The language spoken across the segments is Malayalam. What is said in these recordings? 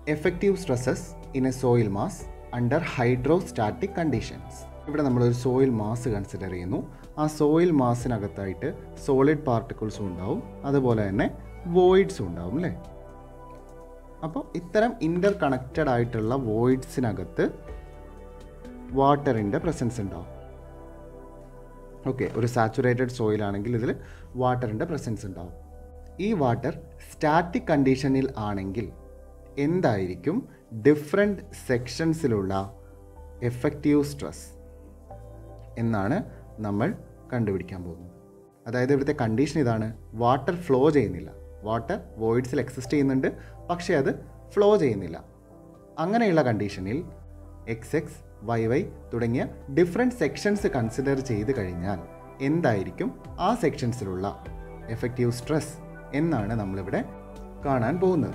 Effective stresses in a soil mass under hydrostatic conditions ഇവിടെ നമ്മളൊരു സോയിൽ മാസ് കൺസിഡർ ചെയ്യുന്നു ആ സോയിൽ മാസിനകത്തായിട്ട് സോളിഡ് പാർട്ടിക്കിൾസും ഉണ്ടാവും അതുപോലെ തന്നെ വോയിഡ്സും ഉണ്ടാവും അല്ലേ അപ്പോൾ ഇത്തരം ഇൻ്റർ കണക്റ്റഡ് ആയിട്ടുള്ള വോയിഡ്സിനകത്ത് വാട്ടറിൻ്റെ പ്രസൻസ് ഉണ്ടാവും ഓക്കെ ഒരു സാച്ചുറേറ്റഡ് സോയിൽ ആണെങ്കിൽ ഇതിൽ വാട്ടറിൻ്റെ പ്രസൻസ് ഉണ്ടാവും ഈ വാട്ടർ സ്റ്റാറ്റിക് കണ്ടീഷനിൽ ആണെങ്കിൽ എന്തായിരിക്കും ഡിഫറെൻറ്റ് സെക്ഷൻസിലുള്ള എഫക്റ്റീവ് സ്ട്രെസ് എന്നാണ് നമ്മൾ കണ്ടുപിടിക്കാൻ പോകുന്നത് അതായത് ഇവിടുത്തെ കണ്ടീഷൻ ഇതാണ് വാട്ടർ ഫ്ലോ ചെയ്യുന്നില്ല വാട്ടർ വോയിഡ്സിൽ എക്സിസ്റ്റ് ചെയ്യുന്നുണ്ട് പക്ഷേ അത് ഫ്ലോ ചെയ്യുന്നില്ല അങ്ങനെയുള്ള കണ്ടീഷനിൽ എക്സ് എക്സ് വൈ വൈ തുടങ്ങിയ ഡിഫറെൻറ്റ് സെക്ഷൻസ് കൺസിഡർ ചെയ്ത് കഴിഞ്ഞാൽ എന്തായിരിക്കും ആ സെക്ഷൻസിലുള്ള എഫക്റ്റീവ് സ്ട്രെസ് എന്നാണ് നമ്മളിവിടെ കാണാൻ പോകുന്നത്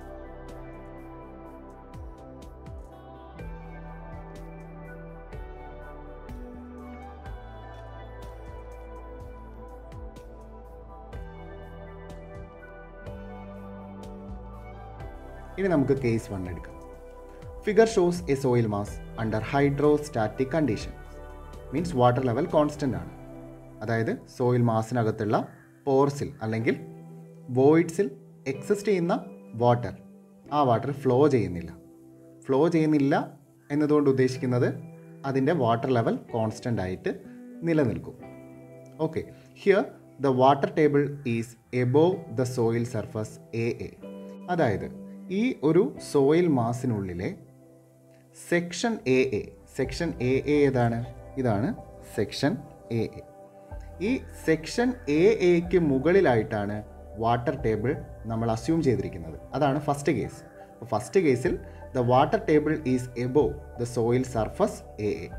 ഇനി നമുക്ക് കേസ് വൺ എടുക്കാം figure shows a soil mass under hydrostatic conditions means water level constant ആണ് അതായത് സോയിൽ മാസിനകത്തുള്ള പോർസിൽ അല്ലെങ്കിൽ വോയിഡ്സിൽ എക്സിസ്റ്റ് ചെയ്യുന്ന വാട്ടർ ആ വാട്ടർ ഫ്ലോ ചെയ്യുന്നില്ല ഫ്ലോ ചെയ്യുന്നില്ല എന്നതുകൊണ്ട് ഉദ്ദേശിക്കുന്നത് അതിൻ്റെ വാട്ടർ ലെവൽ കോൺസ്റ്റൻ്റ് ആയിട്ട് നിലനിൽക്കും okay here the water table is above the soil surface A A അതായത് ഈ ഒരു സോയിൽ മാസിനുള്ളിലെ section A A section A A ഏതാണ് ഇതാണ് സെക്ഷൻ എ എ ഈ സെക്ഷൻ എ എക്ക് മുകളിലായിട്ടാണ് വാട്ടർ ടേബിൾ നമ്മൾ അസ്യൂം ചെയ്തിരിക്കുന്നത് അതാണ് ഫസ്റ്റ് കേസ് അപ്പോൾ ഫസ്റ്റ് കേസിൽ the water table is above the soil surface A A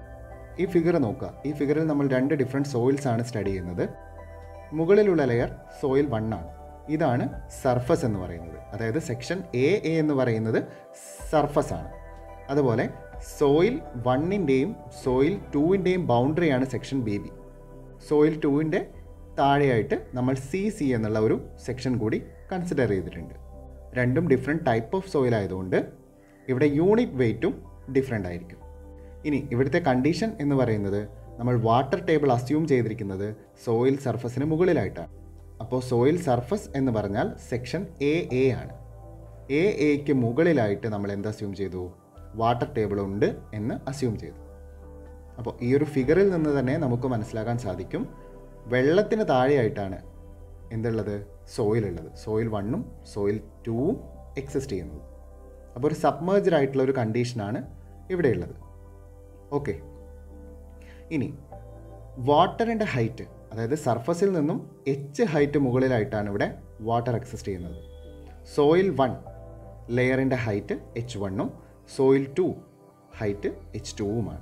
ഈ ഫിഗർ നോക്കുക ഈ ഫിഗറിൽ നമ്മൾ രണ്ട് ഡിഫറെൻറ്റ് സോയിൽസ് ആണ് സ്റ്റഡി ചെയ്യുന്നത് മുകളിലുള്ള ലെയർ സോയിൽ വൺ ആണ് ഇതാണ് സർഫസ് എന്ന് പറയുന്നത് അതായത് സെക്ഷൻ എ എ എന്ന് പറയുന്നത് സർഫസ് ആണ് അതുപോലെ സോയിൽ വണ്ണിൻ്റെയും സോയിൽ ടൂവിൻ്റെയും ബൗണ്ടറിയാണ് സെക്ഷൻ ബി ബി സോയിൽ ടൂവിൻ്റെ താഴെയായിട്ട് നമ്മൾ സി സി എന്നുള്ള ഒരു സെക്ഷൻ കൂടി കൺസിഡർ ചെയ്തിട്ടുണ്ട് രണ്ടും ഡിഫറെൻറ്റ് ടൈപ്പ് ഓഫ് സോയിൽ ആയതുകൊണ്ട് ഇവിടെ യൂണിറ്റ് വെയ്റ്റും ഡിഫറെൻ്റ് ആയിരിക്കും ഇനി ഇവിടുത്തെ കണ്ടീഷൻ എന്ന് പറയുന്നത് നമ്മൾ വാട്ടർ ടേബിൾ അസ്യൂം ചെയ്തിരിക്കുന്നത് സോയിൽ സർഫസിന് മുകളിലായിട്ടാണ് അപ്പോൾ സോയിൽ സർഫസ് എന്ന് പറഞ്ഞാൽ സെക്ഷൻ എ എ ആണ് എ എക്ക് മുകളിലായിട്ട് നമ്മൾ എന്ത് അസ്യൂം ചെയ്തു വാട്ടർ ടേബിൾ ഉണ്ട് എന്ന് അസ്യൂം ചെയ്തു അപ്പോൾ ഈ ഒരു ഫിഗറിൽ നിന്ന് തന്നെ നമുക്ക് മനസ്സിലാക്കാൻ സാധിക്കും വെള്ളത്തിന് താഴെയായിട്ടാണ് എന്തുള്ളത് സോയിൽ ഉള്ളത് സോയിൽ വണ്ണും സോയിൽ ടൂവും എക്സിസ്റ്റ് ചെയ്യുന്നത് അപ്പോൾ ഒരു സബ്മേർജ്ഡ് ആയിട്ടുള്ള ഒരു കണ്ടീഷനാണ് ഇവിടെയുള്ളത് ഓക്കെ ഇനി വാട്ടറിൻ്റെ ഹൈറ്റ് അതായത് സർഫസിൽ നിന്നും എച്ച് ഹൈറ്റ് മുകളിലായിട്ടാണ് ഇവിടെ വാട്ടർ എക്സിസ്റ്റ് ചെയ്യുന്നത് സോയിൽ വൺ ലെയറിൻ്റെ ഹൈറ്റ് എച്ച് വണ്ണും സോയിൽ ടു ഹൈറ്റ് എച്ച് ടുവുമാണ്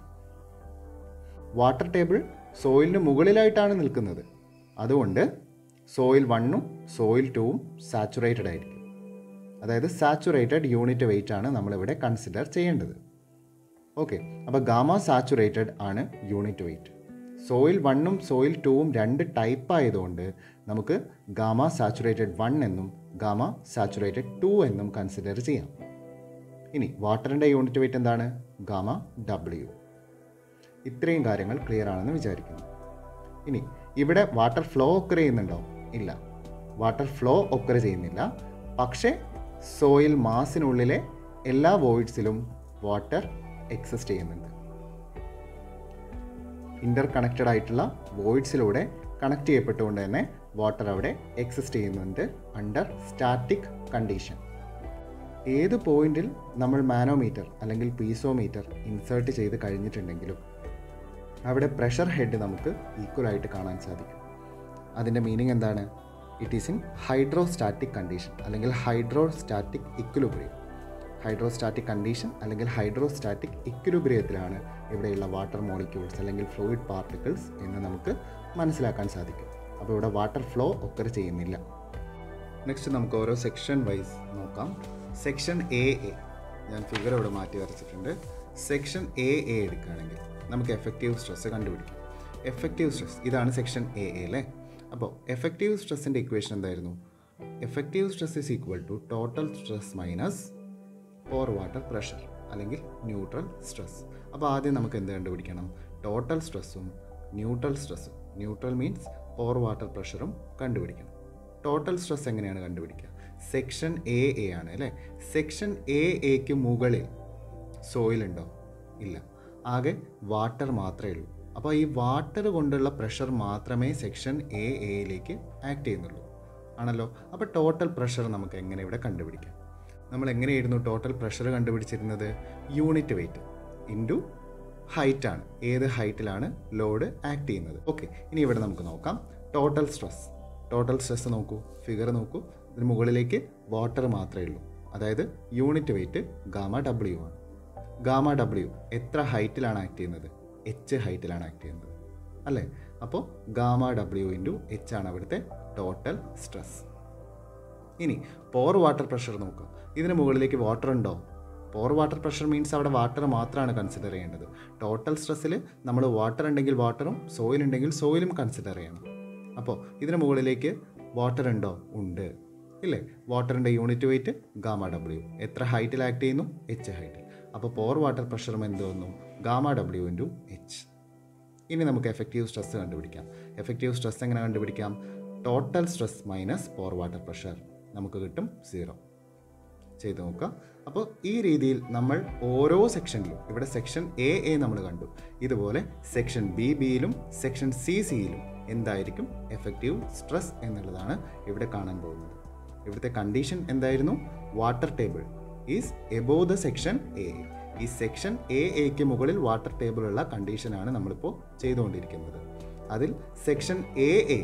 വാട്ടർ ടേബിൾ സോയിലിന് മുകളിലായിട്ടാണ് നിൽക്കുന്നത് അതുകൊണ്ട് സോയിൽ വണ്ണും സോയിൽ ടൂവും സാച്ചുറേറ്റഡ് ആയിരിക്കും അതായത് സാച്ചുറേറ്റഡ് യൂണിറ്റ് വെയിറ്റ് ആണ് നമ്മളിവിടെ കൺസിഡർ ചെയ്യേണ്ടത് ഓക്കെ അപ്പോൾ ഗാമ സാച്ചുറേറ്റഡ് ആണ് യൂണിറ്റ് വെയിറ്റ് സോയിൽ വണ്ണും സോയിൽ ടൂവും രണ്ട് ടൈപ്പ് ആയതുകൊണ്ട് നമുക്ക് ഗാമ സാച്ചുറേറ്റഡ് വൺ എന്നും ഗാമ സാച്ചുറേറ്റഡ് ടു എന്നും കൺസിഡർ ചെയ്യാം ഇനി വാട്ടറിൻ്റെ യൂണിറ്റ് വെയിറ്റ് എന്താണ് ഗാമ ഡബ്ല്യു ഇത്രയും കാര്യങ്ങൾ ക്ലിയർ ആണെന്ന് വിചാരിക്കുന്നു ഇനി ഇവിടെ വാട്ടർ ഫ്ലോ ഒക്കർ ചെയ്യുന്നുണ്ടോ ഇല്ല വാട്ടർ ഫ്ലോ ഒക്കർ ചെയ്യുന്നില്ല പക്ഷേ സോയിൽ മാസിനുള്ളിലെ എല്ലാ വോയിഡ്സിലും വാട്ടർ എക്സിസ്റ്റ് ചെയ്യുന്നുണ്ട് ഇൻ്റർ കണക്റ്റഡ് ആയിട്ടുള്ള വോയിഡ്സിലൂടെ കണക്ട് ചെയ്യപ്പെട്ടുകൊണ്ട് തന്നെ വാട്ടർ അവിടെ എക്സിസ്റ്റ് ചെയ്യുന്നുണ്ട് അണ്ടർ സ്റ്റാറ്റിക് കണ്ടീഷൻ ഏത് പോയിന്റിൽ നമ്മൾ മാനോമീറ്റർ അല്ലെങ്കിൽ പീസോമീറ്റർ ഇൻസേർട്ട് ചെയ്ത് കഴിഞ്ഞിട്ടുണ്ടെങ്കിലും അവിടെ പ്രഷർ ഹെഡ് നമുക്ക് ഈക്വൽ ആയിട്ട് കാണാൻ സാധിക്കും അതിൻ്റെ മീനിങ് എന്താണ് it is in hydrostatic condition അല്ലെങ്കിൽ ഹൈഡ്രോസ്റ്റാറ്റിക് ഇക്വിലിബ്രിയം ഹൈഡ്രോസ്റ്റാറ്റിക് കണ്ടീഷൻ അല്ലെങ്കിൽ ഹൈഡ്രോസ്റ്റാറ്റിക് ഇക്വിലിബ്രിയത്തിലാണ് ഇവിടെയുള്ള വാട്ടർ മോളിക്യൂൾസ് അല്ലെങ്കിൽ ഫ്ലൂയിഡ് പാർട്ടിക്കിൾസ് എന്ന് നമുക്ക് മനസ്സിലാക്കാൻ സാധിക്കും അപ്പോൾ ഇവിടെ വാട്ടർ ഫ്ലോ ഒക്കർ ചെയ്യുന്നില്ല നെക്സ്റ്റ് നമുക്ക് ഓരോ സെക്ഷൻ വൈസ് നോക്കാം സെക്ഷൻ എ എ ഞാൻ ഫിഗർ ഇവിടെ മാറ്റി വരച്ചിട്ടുണ്ട് സെക്ഷൻ എ എ എടുക്കുകയാണെങ്കിൽ നമുക്ക് എഫക്റ്റീവ് സ്ട്രെസ് കണ്ടുപിടിക്കാം എഫക്റ്റീവ് സ്ട്രെസ് ഇതാണ് സെക്ഷൻ എ എ അല്ലേ അപ്പോൾ എഫക്റ്റീവ് സ്ട്രെസ്സിൻ്റെ ഇക്വേഷൻ എന്തായിരുന്നു effective stress is equal to total stress minus pore water pressure അല്ലെങ്കിൽ ന്യൂട്രൽ സ്ട്രെസ് അപ്പോൾ ആദ്യം നമുക്ക് എന്ത് കണ്ടുപിടിക്കണം ടോട്ടൽ സ്ട്രെസ്സും ന്യൂട്രൽ സ്ട്രെസ്സും ന്യൂട്രൽ മീൻസ് പോർ വാട്ടർ പ്രഷറും കണ്ടുപിടിക്കണം ടോട്ടൽ സ്ട്രെസ് എങ്ങനെയാണ് കണ്ടുപിടിക്കുക സെക്ഷൻ എ എ ആണ് അല്ലേ സെക്ഷൻ എ എക്ക് മുകളിൽ സോയിൽ ഉണ്ടോ ഇല്ല ആകെ വാട്ടർ മാത്രമേ ഉള്ളൂ അപ്പോൾ ഈ വാട്ടർ കൊണ്ടുള്ള പ്രഷർ മാത്രമേ സെക്ഷൻ എ എയിലേക്ക് ആക്ട് ചെയ്യുന്നുള്ളൂ ആണല്ലോ അപ്പോൾ ടോട്ടൽ പ്രഷർ നമുക്ക് എങ്ങനെ ഇവിടെ കണ്ടുപിടിക്കാം നമ്മൾ എങ്ങനെയായിരുന്നു ടോട്ടൽ പ്രഷർ കണ്ടുപിടിച്ചിരുന്നത് യൂണിറ്റ് വെയിറ്റ് ഇൻറ്റു ഹൈറ്റ് ആണ് ഏത് ഹൈറ്റിലാണ് ലോഡ് ആക്ട് ചെയ്യുന്നത് ഓക്കെ ഇനി ഇവിടെ നമുക്ക് നോക്കാം ടോട്ടൽ സ്ട്രെസ് ടോട്ടൽ സ്ട്രെസ് നോക്കൂ ഫിഗർ നോക്കൂ ഇതിന് മുകളിലേക്ക് വാട്ടർ മാത്രമേ ഉള്ളൂ അതായത് യൂണിറ്റ് വെയിറ്റ് ഗാമ ഡബ്ല്യു ആണ് ഗാമ ഡബ്ല്യു എത്ര ഹൈറ്റിലാണ് ആക്ട് ചെയ്യുന്നത് എച്ച് ഹൈറ്റിലാണ് ആക്ട് ചെയ്യുന്നത് അല്ലേ അപ്പോൾ ഗാമ ഡബ്ല്യു ഇൻറ്റു എച്ച് ആണ് അവിടുത്തെ ടോട്ടൽ സ്ട്രെസ് ഇനി പോർ വാട്ടർ പ്രഷർ നോക്കുക ഇതിന് മുകളിലേക്ക് വാട്ടർ ഉണ്ടോ പോർ വാട്ടർ പ്രഷർ മീൻസ് അവിടെ വാട്ടർ മാത്രമാണ് കൺസിഡർ ചെയ്യേണ്ടത് ടോട്ടൽ സ്ട്രെസ്സിൽ നമ്മൾ വാട്ടർ ഉണ്ടെങ്കിൽ വാട്ടറും സോയിൽ ഉണ്ടെങ്കിൽ സോയിലും കൺസിഡർ ചെയ്യണം അപ്പോൾ ഇതിന് മുകളിലേക്ക് വാട്ടർ ഉണ്ടോ ഉണ്ട് ഇല്ലേ വാട്ടറിൻ്റെ യൂണിറ്റ് വെയിറ്റ് ഗാമ ഡബ്ല്യു എത്ര ഹൈറ്റിൽ ആക്ട് ചെയ്യുന്നു എച്ച് ഹൈറ്റിൽ അപ്പോൾ പോർ വാട്ടർ പ്രഷറും എന്ത് വന്നു ഗാമ ഡബ്ല്യു ഇൻറ്റു എച്ച് ഇനി നമുക്ക് എഫക്റ്റീവ് സ്ട്രെസ് കണ്ടുപിടിക്കാം എഫക്റ്റീവ് സ്ട്രെസ് എങ്ങനെ കണ്ടുപിടിക്കാം total stress minus pore water pressure നമുക്ക് കിട്ടും സീറോ ചെയ്ത് നോക്കുക അപ്പോൾ ഈ രീതിയിൽ നമ്മൾ ഓരോ സെക്ഷനിലും ഇവിടെ സെക്ഷൻ എ എ നമ്മൾ കണ്ടു ഇതുപോലെ സെക്ഷൻ ബി ബിയിലും സെക്ഷൻ സി സിയിലും എന്തായിരിക്കും എഫക്റ്റീവ് സ്ട്രെസ് എന്നുള്ളതാണ് ഇവിടെ കാണാൻ പോകുന്നത് ഇവിടുത്തെ കണ്ടീഷൻ എന്തായിരുന്നു water table is above the section A ഈ സെക്ഷൻ എ എക്ക് മുകളിൽ വാട്ടർ ടേബിൾ ഉള്ള കണ്ടീഷനാണ് നമ്മളിപ്പോൾ ചെയ്തുകൊണ്ടിരിക്കുന്നത് അതിൽ സെക്ഷൻ എ എ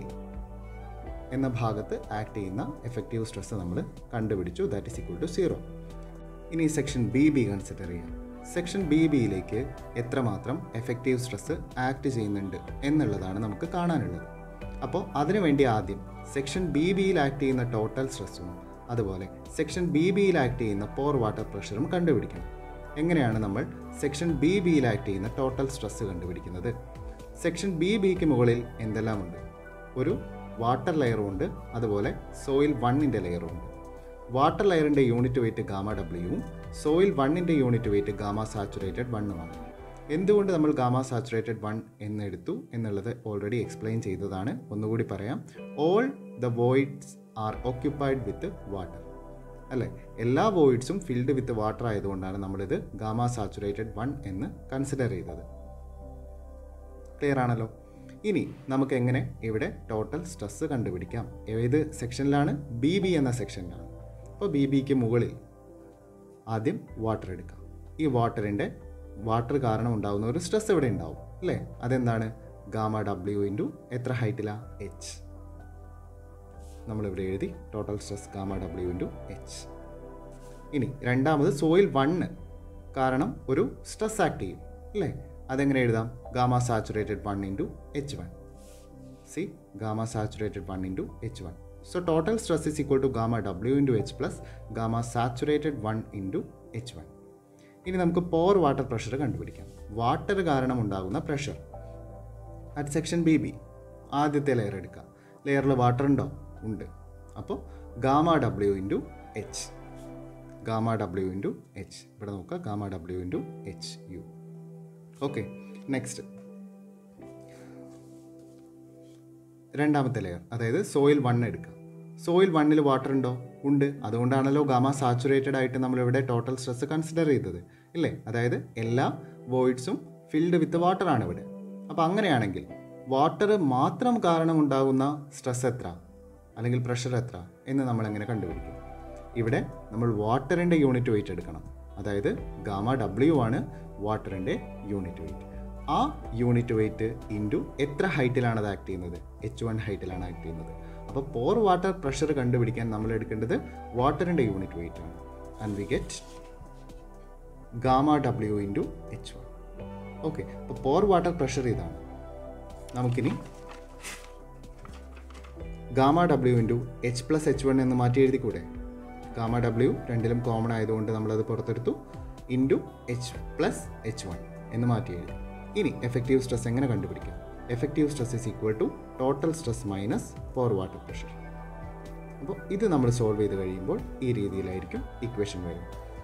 എന്ന ഭാഗത്ത് ആക്ട് ചെയ്യുന്ന എഫക്റ്റീവ് സ്ട്രെസ് നമ്മൾ കണ്ടുപിടിച്ചു that is equal to zero ഇനി സെക്ഷൻ ബി ബി കൺസിഡർ ചെയ്യാം സെക്ഷൻ ബി ബിയിലേക്ക് എത്രമാത്രം എഫക്റ്റീവ് സ്ട്രെസ് ആക്ട് ചെയ്യുന്നുണ്ട് എന്നുള്ളതാണ് നമുക്ക് കാണാനുള്ളത് അപ്പോൾ അതിനുവേണ്ടി ആദ്യം സെക്ഷൻ ബി ബിയിൽ ആക്ട് ചെയ്യുന്ന ടോട്ടൽ സ്ട്രെസ്സും അതുപോലെ സെക്ഷൻ ബി ബിയിൽ ആക്ട് ചെയ്യുന്ന പോർ വാട്ടർ പ്രഷറും കണ്ടുപിടിക്കണം എങ്ങനെയാണ് നമ്മൾ സെക്ഷൻ ബി ബിയിൽ ആക്ട് ചെയ്യുന്ന ടോട്ടൽ സ്ട്രെസ് കണ്ടുപിടിക്കുന്നത് സെക്ഷൻ ബി ബിക്ക് മുകളിൽ എന്തെല്ലാം ഉണ്ട് ഒരു വാട്ടർ ലെയറും ഉണ്ട് അതുപോലെ സോയിൽ വണ്ണിൻ്റെ ലെയറും ഉണ്ട് വാട്ടർ ലെയറിൻ്റെ യൂണിറ്റ് വെയിറ്റ് ഗാമ ഡബ്ല്യുവും സോയിൽ വണ്ണിൻ്റെ യൂണിറ്റ് വെയിറ്റ് ഗാമ സാച്ചുറേറ്റഡ് വണ്ണുമാണ് എന്തുകൊണ്ട് നമ്മൾ ഗാമ സാച്ചുറേറ്റഡ് വൺ എന്നെടുത്തു എന്നുള്ളത് ഓൾറെഡി എക്സ്പ്ലെയിൻ ചെയ്തതാണ് ഒന്നുകൂടി പറയാം all the voids are occupied with water അല്ലേ എല്ലാ വോയിഡ്സും ഫിൽഡ് വിത്ത് വാട്ടർ ആയതുകൊണ്ടാണ് നമ്മളിത് ഗാമ സാച്ചുറേറ്റഡ് വൺ എന്ന് കൺസിഡർ ചെയ്തത് ക്ലിയർ ആണല്ലോ ഇനി നമുക്ക് എങ്ങനെ ഇവിടെ ടോട്ടൽ സ്ട്രെസ് കണ്ടുപിടിക്കാം ഏത് സെക്ഷനിലാണ് ബി ബി എന്ന സെക്ഷനിലാണ് അപ്പോൾ ബി ബിക്ക് മുകളിൽ ആദ്യം വാട്ടർ എടുക്കാം ഈ വാട്ടറിൻ്റെ വാട്ടർ കാരണം ഉണ്ടാകുന്ന ഒരു സ്ട്രെസ് ഇവിടെ ഉണ്ടാവും അല്ലേ അതെന്താണ് ഗാമ ഡബ്ല്യു ഇൻറ്റു എത്ര ഹൈറ്റിലാണ് എച്ച് നമ്മളിവിടെ എഴുതി total stress gamma W into H ഇനി രണ്ടാമത് സോയിൽ വണ്ണ് കാരണം ഒരു സ്ട്രെസ് ആക്ട് ചെയ്യും അല്ലേ അതെങ്ങനെ എഴുതാം gamma saturated one into H one C gamma saturated one into H one so total stress is equal to gamma W into H plus gamma saturated one into H one ഇനി നമുക്ക് പോർ വാട്ടർ പ്രഷർ കണ്ടുപിടിക്കാം വാട്ടർ കാരണം ഉണ്ടാകുന്ന pressure at section B B ആദ്യത്തെ ലെയർ എടുക്കാം ലെയറിൽ വാട്ടർ ഉണ്ടോ ഉണ്ട് അപ്പോൾ gamma W into H gamma W into H ഇവിടെ നോക്കുക gamma W into H U okay next രണ്ടാമത്തെ ലെയർ അതായത് സോയിൽ വൺ എടുക്കുക സോയിൽ വണ്ണിൽ വാട്ടർ ഉണ്ടോ ഉണ്ട് അതുകൊണ്ടാണല്ലോ ഗാമ സാച്ചുറേറ്റഡ് ആയിട്ട് നമ്മളിവിടെ ടോട്ടൽ സ്ട്രെസ് കൺസിഡർ ചെയ്തത് ഇല്ലേ അതായത് എല്ലാ വോയിഡ്സും ഫിൽഡ് വിത്ത് വാട്ടർ ആണ് ഇവിടെ അപ്പോൾ അങ്ങനെയാണെങ്കിൽ വാട്ടർ മാത്രം കാരണം ഉണ്ടാകുന്ന സ്ട്രെസ് എത്ര അല്ലെങ്കിൽ പ്രഷർ എത്ര എന്ന് നമ്മൾ എങ്ങനെ കണ്ടുപിടിക്കും ഇവിടെ നമ്മൾ വാട്ടറിൻ്റെ യൂണിറ്റ് വെയിറ്റ് എടുക്കണം അതായത് ഗാമ ഡബ്ല്യു ആണ് വാട്ടറിൻ്റെ യൂണിറ്റ് വെയിറ്റ് ആ യൂണിറ്റ് വെയിറ്റ് ഇൻറ്റു എത്ര ഹൈറ്റിലാണ് അത് ആക്ട് ചെയ്യുന്നത് എച്ച് വൺ ഹൈറ്റിലാണ് ആക്ട് ചെയ്യുന്നത് അപ്പോൾ പോർ വാട്ടർ പ്രഷർ കണ്ടുപിടിക്കാൻ നമ്മൾ എടുക്കേണ്ടത് വാട്ടറിൻ്റെ യൂണിറ്റ് വെയിറ്റ് ആണ് and we get gamma W into H one okay അപ്പോൾ പോർ വാട്ടർ പ്രഷർ ഇതാണ് നമുക്കിനി gamma W into H plus H one എന്ന് മാറ്റി എഴുതിക്കൂടെ ഗാമ ഡബ്ല്യു രണ്ടിലും കോമൺ ആയതുകൊണ്ട് നമ്മളത് പുറത്തെടുത്തു into H plus H one എന്ന് മാറ്റി എഴുതി ഇനി എഫക്റ്റീവ് സ്ട്രെസ് എങ്ങനെ കണ്ടുപിടിക്കാം effective stress is equal to total stress minus pore water pressure അപ്പോൾ ഇത് നമ്മൾ സോൾവ് ചെയ്ത് കഴിയുമ്പോൾ ഈ രീതിയിലായിരിക്കും ഇക്വേഷൻ വരും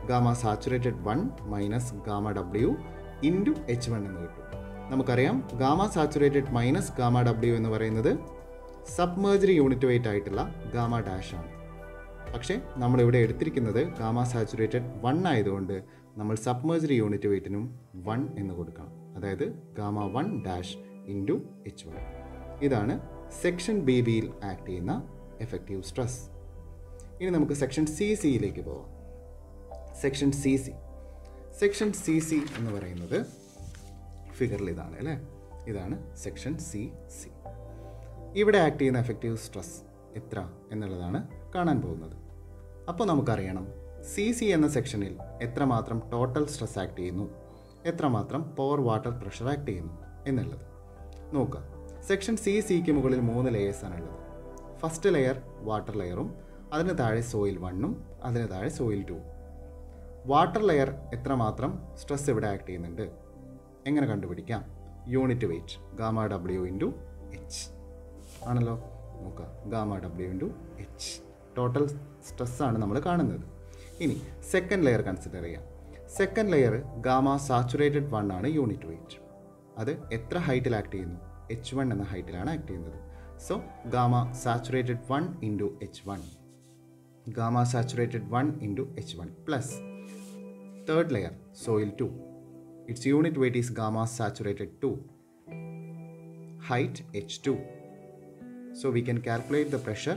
gamma saturated one minus gamma W into H one എന്ന് കിട്ടും നമുക്കറിയാം gamma saturated minus gamma W എന്ന് പറയുന്നത് സബ്മേർജറി യൂണിറ്റ് വെയിറ്റ് ആയിട്ടുള്ള ഗാമ ഡാഷ് ആണ് പക്ഷേ നമ്മളിവിടെ എടുത്തിരിക്കുന്നത് ഗാമ സാച്ചുറേറ്റഡ് വൺ ആയതുകൊണ്ട് നമ്മൾ സബ്മേർജറി യൂണിറ്റ് വെയിറ്റിനും വൺ എന്ന് കൊടുക്കണം അതായത് gamma one dash into H one ഇതാണ് സെക്ഷൻ ബി ബിയിൽ ആക്ട് ചെയ്യുന്ന എഫക്റ്റീവ് സ്ട്രെസ് ഇനി നമുക്ക് സെക്ഷൻ സി സിയിലേക്ക് പോവാം section C C section C C എന്ന് പറയുന്നത് ഫിഗറിൽ ഇതാണ് അല്ലേ ഇതാണ് സെക്ഷൻ സി സി ഇവിടെ ആക്ട് ചെയ്യുന്ന എഫക്റ്റീവ് സ്ട്രെസ് എത്ര എന്നുള്ളതാണ് കാണാൻ പോകുന്നത് അപ്പോൾ നമുക്കറിയണം സി സി എന്ന സെക്ഷനിൽ എത്രമാത്രം ടോട്ടൽ സ്ട്രെസ് ആക്ട് ചെയ്യുന്നു എത്രമാത്രം പോർ വാട്ടർ പ്രഷർ ആക്ട് ചെയ്യുന്നു എന്നുള്ളത് നോക്കുക സെക്ഷൻ സി സിക്ക് മുകളിൽ മൂന്ന് ലെയേഴ്സാണ് ഉള്ളത് ഫസ്റ്റ് ലെയർ വാട്ടർ ലെയറും അതിന് താഴെ സോയിൽ വണ്ണും അതിന് താഴെ സോയിൽ ടു വാട്ടർ ലെയർ എത്രമാത്രം സ്ട്രെസ് ഇവിടെ ആക്ട് ചെയ്യുന്നുണ്ട് എങ്ങനെ കണ്ടുപിടിക്കാം unit weight gamma W into H ആണല്ലോ നോക്കാം gamma W into H total സ്ട്രെസ്സാണ് നമ്മൾ കാണുന്നത് ഇനി സെക്കൻഡ് ലെയർ കൺസിഡർ ചെയ്യാം second layer gamma saturated one ആണ് യൂണിറ്റ് വെയിറ്റ് അത് എത്ര ഹൈറ്റിൽ ആക്ട് ചെയ്യുന്നു എച്ച് വൺ എന്ന ഹൈറ്റിലാണ് ആക്ട് ചെയ്യുന്നത് so gamma saturated one into H one gamma saturated one into H one plus third layer soil 2 its unit weight is gamma saturated 2 height h2 so we can calculate the pressure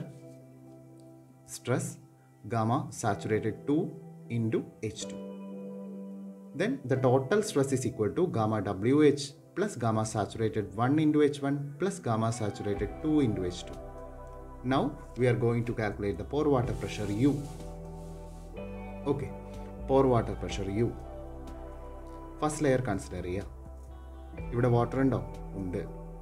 stress gamma saturated 2 into h2 then the total stress is equal to gamma wh plus gamma saturated 1 into h1 plus gamma saturated 2 into h2 now we are going to calculate the pore water pressure u okay pore water pressure U first layer consider ചെയ്യുക ഇവിടെ വാട്ടർ ഉണ്ടോ ഉണ്ട്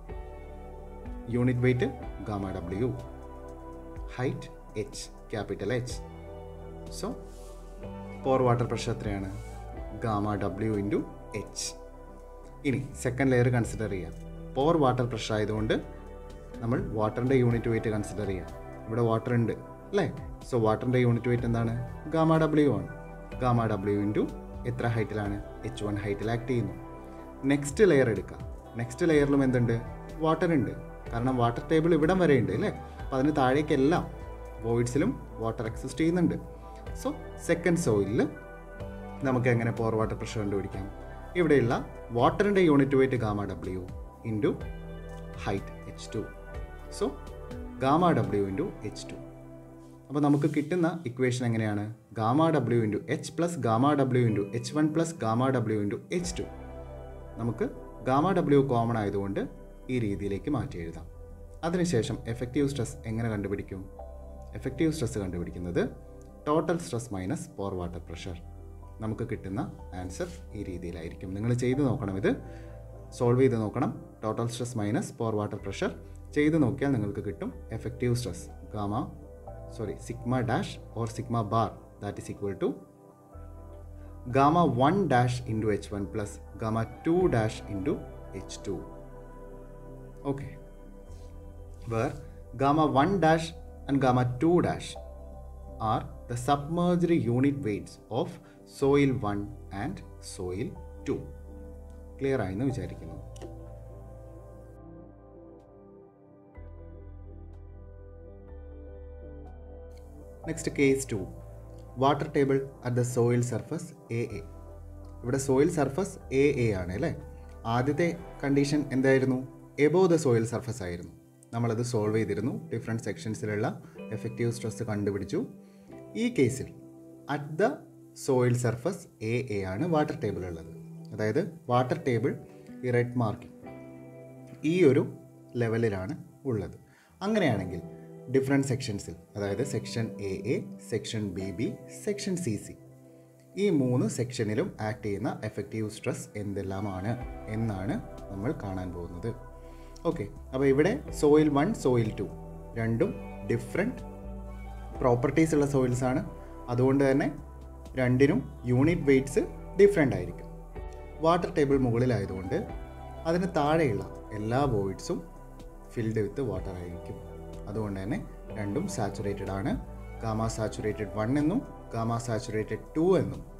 unit weight gamma W height H capital H so pore water pressure എത്രയാണ് ഗാമ ഡബ്ല്യു ഇൻറ്റു എച്ച് ഇനി സെക്കൻഡ് ലെയർ കൺസിഡർ ചെയ്യാം പോർ വാട്ടർ പ്രഷർ ആയതുകൊണ്ട് നമ്മൾ വാട്ടറിൻ്റെ യൂണിറ്റ് വെയിറ്റ് കൺസിഡർ ചെയ്യാം ഇവിടെ വാട്ടർ ഉണ്ട് അല്ലേ സോ വാട്ടറിൻ്റെ യൂണിറ്റ് വെയിറ്റ് എന്താണ് ഗാമ ഡബ്ല്യു ആണ് ഗാമ ഡബ്ല്യു ഇൻറ്റു എത്ര ഹൈറ്റിലാണ് എച്ച് വൺ ഹൈറ്റിൽ ആക്ട് ചെയ്യുന്നു നെക്സ്റ്റ് ലെയർ എടുക്കാം നെക്സ്റ്റ് ലെയറിലും എന്തുണ്ട് വാട്ടർ ഉണ്ട് കാരണം വാട്ടർ ടേബിൾ ഇവിടം വരെ ഉണ്ട് അല്ലേ അപ്പോൾ അതിന് താഴേക്കെല്ലാം വോയിഡ്സിലും വാട്ടർ എക്സിസ്റ്റ് ചെയ്യുന്നുണ്ട് സോ സെക്കൻഡ് സോയിലിൽ നമുക്ക് എങ്ങനെ പോർ വാട്ടർ പ്രഷർ കണ്ടുപിടിക്കാം ഇവിടെയുള്ള വാട്ടറിൻ്റെ unit weight gamma W into height H two so gamma W into H two അപ്പോൾ നമുക്ക് കിട്ടുന്ന ഇക്വേഷൻ എങ്ങനെയാണ് gamma W into H plus gamma W into H one plus gamma W into H two നമുക്ക് ഗാമ ഡബ്ല്യു കോമൺ ആയതുകൊണ്ട് ഈ രീതിയിലേക്ക് മാറ്റി എഴുതാം അതിനുശേഷം എഫക്റ്റീവ് സ്ട്രെസ് എങ്ങനെ കണ്ടുപിടിക്കും എഫക്റ്റീവ് സ്ട്രെസ് കണ്ടുപിടിക്കുന്നത് total stress minus pore water pressure നമുക്ക് കിട്ടുന്ന ആൻസർ ഈ രീതിയിലായിരിക്കും നിങ്ങൾ ചെയ്ത് നോക്കണം ഇത് സോൾവ് ചെയ്ത് നോക്കണം total stress minus pore water pressure ചെയ്ത് നോക്കിയാൽ നിങ്ങൾക്ക് കിട്ടും effective stress gamma sorry sigma dash or sigma bar that is equal to gamma 1 dash into h1 plus gamma 2 dash into h2 okay where gamma 1 dash and gamma 2 dash are the submerged unit weights of soil 1 and soil 2 clear ആയെന്ന് വിചാരിക്കുന്നു next case two water table at the soil surface A A ഇവിടെ സോയിൽ സർഫസ് എ എ ആണ് അല്ലേ ആദ്യത്തെ കണ്ടീഷൻ എന്തായിരുന്നു എബോ ദ സോയിൽ സർഫസ് ആയിരുന്നു നമ്മളത് സോൾവ് ചെയ്തിരുന്നു ഡിഫറെൻറ്റ് സെക്ഷൻസിലുള്ള എഫക്റ്റീവ് സ്ട്രെസ് കണ്ടുപിടിച്ചു ഈ കേസിൽ at the soil surface A A ആണ് വാട്ടർ ടേബിൾ ഉള്ളത് അതായത് വാട്ടർ ടേബിൾ ഈ റെഡ് മാർക്കിംഗ് ഈ ഒരു ലെവലിലാണ് ഉള്ളത് അങ്ങനെയാണെങ്കിൽ ഡിഫറെൻറ്റ് സെക്ഷൻസിൽ അതായത് section A A section B B section C C ഈ മൂന്ന് സെക്ഷനിലും ആക്ട് ചെയ്യുന്ന എഫക്റ്റീവ് സ്ട്രെസ് എന്തെല്ലാമാണ് എന്നാണ് നമ്മൾ കാണാൻ പോകുന്നത് ഓക്കെ അപ്പോൾ ഇവിടെ സോയിൽ വൺ സോയിൽ ടു രണ്ടും ഡിഫറെൻറ്റ് പ്രോപ്പർട്ടീസ് ഉള്ള സോയിൽസ് ആണ് അതുകൊണ്ട് തന്നെ രണ്ടിനും യൂണിറ്റ് വെയ്റ്റ്സ് ഡിഫറെൻ്റ് ആയിരിക്കും വാട്ടർ ടേബിൾ മുകളിലായതുകൊണ്ട് അതിന് താഴെയുള്ള എല്ലാ വോയിഡ്സും ഫിൽഡ് വിത്ത് വാട്ടർ ആയിരിക്കും അതുകൊണ്ട് തന്നെ രണ്ടും സാച്ചുറേറ്റഡ് ആണ് ഗാമ സാച്ചുറേറ്റഡ് വൺ എന്നും ഗാമ സാച്ചുറേറ്റഡ് ടു എന്നും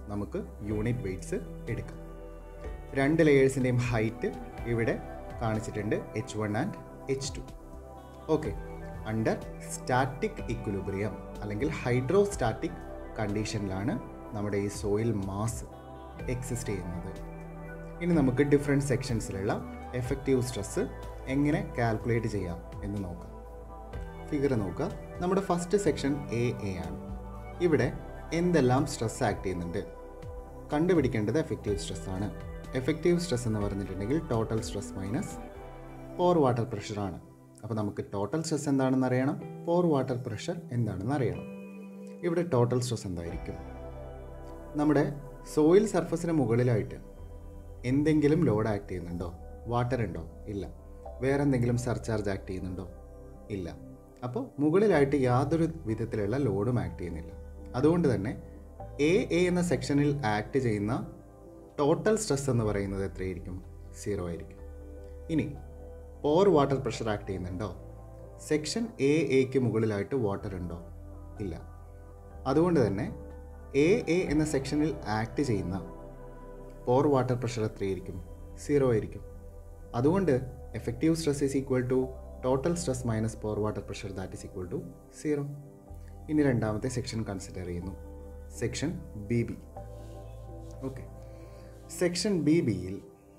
നമുക്ക് യൂണിറ്റ് വെയ്റ്റ്സ് എടുക്കാം രണ്ട് ലെയേഴ്സിൻ്റെയും ഹൈറ്റ് ഇവിടെ കാണിച്ചിട്ടുണ്ട് H one and H two okay under static equilibrium അല്ലെങ്കിൽ ഹൈഡ്രോസ്റ്റാറ്റിക് കണ്ടീഷനിലാണ് നമ്മുടെ ഈ സോയിൽ മാസ് എക്സിസ്റ്റ് ചെയ്യുന്നത് ഇനി നമുക്ക് ഡിഫറെൻറ്റ് സെക്ഷൻസിലുള്ള എഫക്റ്റീവ് സ്ട്രെസ്സ് എങ്ങനെ കാൽക്കുലേറ്റ് ചെയ്യാം എന്ന് നോക്കാം ഫിഗർ നോക്കുക നമ്മുടെ ഫസ്റ്റ് സെക്ഷൻ എ എ ആണ് ഇവിടെ എന്തെല്ലാം സ്ട്രെസ് ആക്ട് ചെയ്യുന്നുണ്ട് കണ്ടുപിടിക്കേണ്ടത് എഫക്റ്റീവ് സ്ട്രെസ് ആണ് എഫക്റ്റീവ് സ്ട്രെസ് എന്ന് പറഞ്ഞിട്ടുണ്ടെങ്കിൽ total stress minus pore water പ്രഷറാണ് അപ്പോൾ നമുക്ക് ടോട്ടൽ സ്ട്രെസ് എന്താണെന്ന് അറിയണം പോർ വാട്ടർ പ്രഷർ എന്താണെന്ന് അറിയണം ഇവിടെ ടോട്ടൽ സ്ട്രെസ് എന്തായിരിക്കും നമ്മുടെ സോയിൽ സർഫസിന് മുകളിലായിട്ട് എന്തെങ്കിലും ലോഡ് ആക്ട് ചെയ്യുന്നുണ്ടോ വാട്ടർ ഉണ്ടോ ഇല്ല വേറെ എന്തെങ്കിലും സർചാർജ് ആക്ട് ചെയ്യുന്നുണ്ടോ ഇല്ല അപ്പോൾ മുകളിലായിട്ട് യാതൊരു വിധത്തിലുള്ള ലോഡും ആക്ട് ചെയ്യുന്നില്ല അതുകൊണ്ട് തന്നെ എ എ എന്ന സെക്ഷനിൽ ആക്ട് ചെയ്യുന്ന ടോട്ടൽ സ്ട്രെസ് എന്ന് പറയുന്നത് എത്രയായിരിക്കും സീറോ ആയിരിക്കും ഇനി പോർ വാട്ടർ പ്രഷർ ആക്ട് ചെയ്യുന്നുണ്ടോ സെക്ഷൻ എ എക്ക് മുകളിലായിട്ട് വാട്ടർ ഉണ്ടോ ഇല്ല അതുകൊണ്ട് തന്നെ എ എ എന്ന സെക്ഷനിൽ ആക്ട് ചെയ്യുന്ന പോർ വാട്ടർ പ്രഷർ എത്രയായിരിക്കും സീറോ ആയിരിക്കും അതുകൊണ്ട് effective stress is equal to total stress minus pore water pressure that is equal to zero ഇനി രണ്ടാമത്തെ സെക്ഷൻ കൺസിഡർ ചെയ്യുന്നു section B B okay section B ബിയിൽ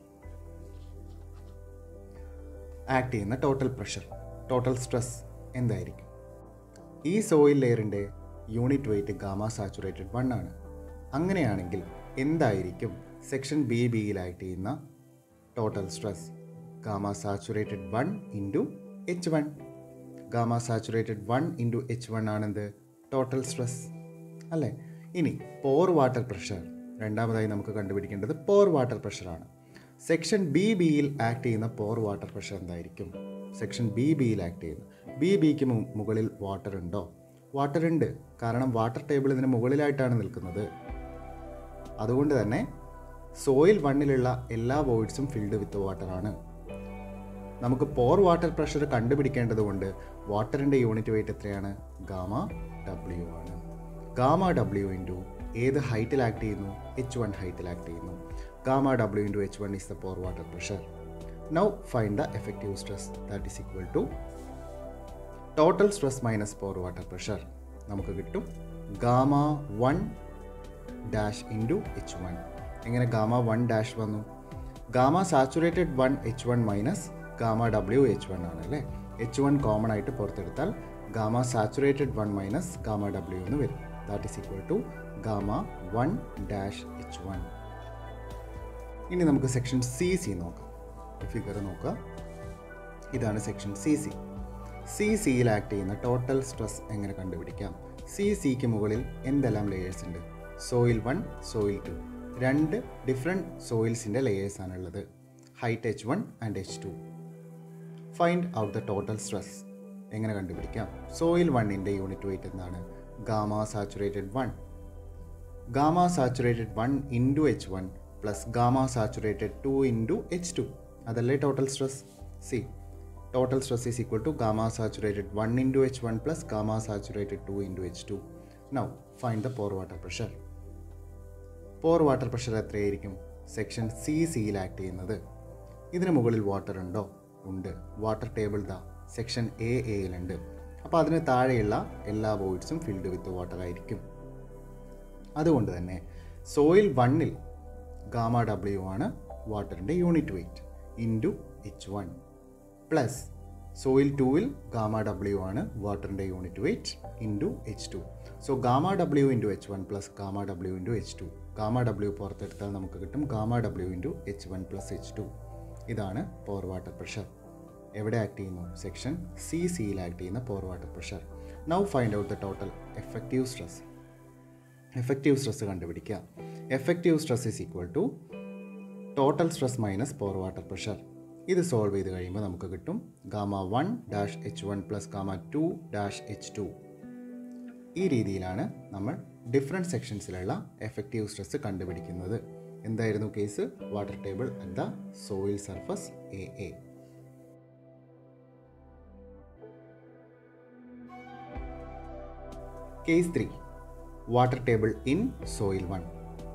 ആക്ട് ചെയ്യുന്ന ടോട്ടൽ പ്രഷർ ടോട്ടൽ സ്ട്രെസ് എന്തായിരിക്കും ഈ സോയിൽ ലെയറിൻ്റെ unit weight gamma saturated one ആണ് അങ്ങനെയാണെങ്കിൽ എന്തായിരിക്കും സെക്ഷൻ ബി ബിയിൽ ആക്ട് ചെയ്യുന്ന total stress gamma saturated one into H one gamma saturated one into H one ആണെന്ത് ടോട്ടൽ സ്ട്രെസ് അല്ലേ ഇനി പോർ വാട്ടർ പ്രഷർ രണ്ടാമതായി നമുക്ക് കണ്ടുപിടിക്കേണ്ടത് പോർ വാട്ടർ പ്രഷറാണ് സെക്ഷൻ ബി ബിയിൽ ആക്ട് ചെയ്യുന്ന പോർ വാട്ടർ പ്രഷർ എന്തായിരിക്കും സെക്ഷൻ ബി ബിയിൽ ആക്ട് ചെയ്യുന്ന ബി ബിക്ക് മുകളിൽ വാട്ടർ ഉണ്ടോ വാട്ടർ ഉണ്ട് കാരണം വാട്ടർ ടേബിൾ ഇതിന് മുകളിലായിട്ടാണ് നിൽക്കുന്നത് അതുകൊണ്ട് തന്നെ സോയിൽ വണ്ണിലുള്ള എല്ലാ വോയിഡ്സും ഫിൽഡ് വിത്ത് വാട്ടർ ആണ് നമുക്ക് പോർ വാട്ടർ പ്രഷർ കണ്ടുപിടിക്കേണ്ടത് കൊണ്ട് വാട്ടറിൻ്റെ യൂണിറ്റ് വെയിറ്റ് എത്രയാണ് ഗാമ ഡബ്ല്യു ആണ് ഗാമ ഡബ്ല്യു ഇൻറ്റു ഏത് ഹൈറ്റിൽ ആക്ട് ചെയ്യുന്നു എച്ച് വൺ ഹൈറ്റിൽ ആക്ട് ചെയ്യുന്നു gamma W into H one is the pore water pressure now find the effective stress that is equal to total stress minus pore water pressure നമുക്ക് കിട്ടും gamma one dash into H one എങ്ങനെ ഗാമ വൺ ഡാഷ് വന്നു gamma saturated one H one minus gamma W H one ആണ് അല്ലേ എച്ച് വൺ കോമൺ ആയിട്ട് പുറത്തെടുത്താൽ gamma saturated one minus gamma W എന്ന് വരും that is equal to gamma one dash H one ഇനി നമുക്ക് സെക്ഷൻ സി സി നോക്കാം ഫിഗർ നോക്കുക ഇതാണ് സെക്ഷൻ സി സി സി സിയിൽ ആക്ട് ചെയ്യുന്ന ടോട്ടൽ സ്ട്രെസ് എങ്ങനെ കണ്ടുപിടിക്കാം സി സിക്ക് മുകളിൽ എന്തെല്ലാം ലെയേഴ്സ് ഉണ്ട് സോയിൽ വൺ സോയിൽ ടു രണ്ട് ഡിഫറെൻറ്റ് സോയിൽസിൻ്റെ ലെയേഴ്സ് ആണുള്ളത് height H one and H two find out the total stress എങ്ങനെ കണ്ടുപിടിക്കാം സോയിൽ വണ്ണിൻ്റെ യൂണിറ്റ് വെയിറ്റ് എന്താണ് gamma saturated one gamma saturated one into H one plus gamma saturated two into H two അതല്ലേ total stress C total stress is equal to gamma saturated one into H one plus gamma saturated two into H two now find the pore water pressure pore water pressure എത്രയായിരിക്കും സെക്ഷൻ സി സിയിൽ ആക്ട് ചെയ്യുന്നത് ഇതിന് മുകളിൽ വാട്ടർ ഉണ്ടോ ഉണ്ട് വാട്ടർ ടേബിൾ ദാ സെക്ഷൻ എ എയിലുണ്ട് അപ്പോൾ അതിന് താഴെയുള്ള എല്ലാ വോയിഡ്സും ഫിൽഡ് വിത്ത് വാട്ടർ ആയിരിക്കും അതുകൊണ്ട് തന്നെ സോയിൽ വണ്ണിൽ ഗാമ ഡബ്ല്യു ആണ് വാട്ടറിൻ്റെ unit weight into H one plus soil ടൂവിൽ ഗാമ ഡബ്ല്യു ആണ് വാട്ടറിൻ്റെ unit weight into H two so gamma W into H one plus gamma W into H two gamma W പുറത്തെടുത്താൽ നമുക്ക് കിട്ടും gamma W into H one plus H two ഇതാണ് പോർ വാട്ടർ പ്രഷർ എവിടെ ആക്ട് ചെയ്യുന്നു സെക്ഷൻ സി സിയിൽ ആക്ട് ചെയ്യുന്ന pore water pressure now find out the total effective stress effective stress കണ്ടുപിടിക്കുക effective stress is equal to total stress minus pore water pressure ഇത് സോൾവ് ചെയ്ത് കഴിയുമ്പോൾ നമുക്ക് കിട്ടും gamma one dash H one plus gamma two dash H two ഈ രീതിയിലാണ് നമ്മൾ ഡിഫറെൻറ്റ് സെക്ഷൻസിലുള്ള എഫക്റ്റീവ് സ്ട്രെസ് കണ്ടുപിടിക്കുന്നത് എന്തായിരുന്നു case water table at the soil surface A A case three water table in soil one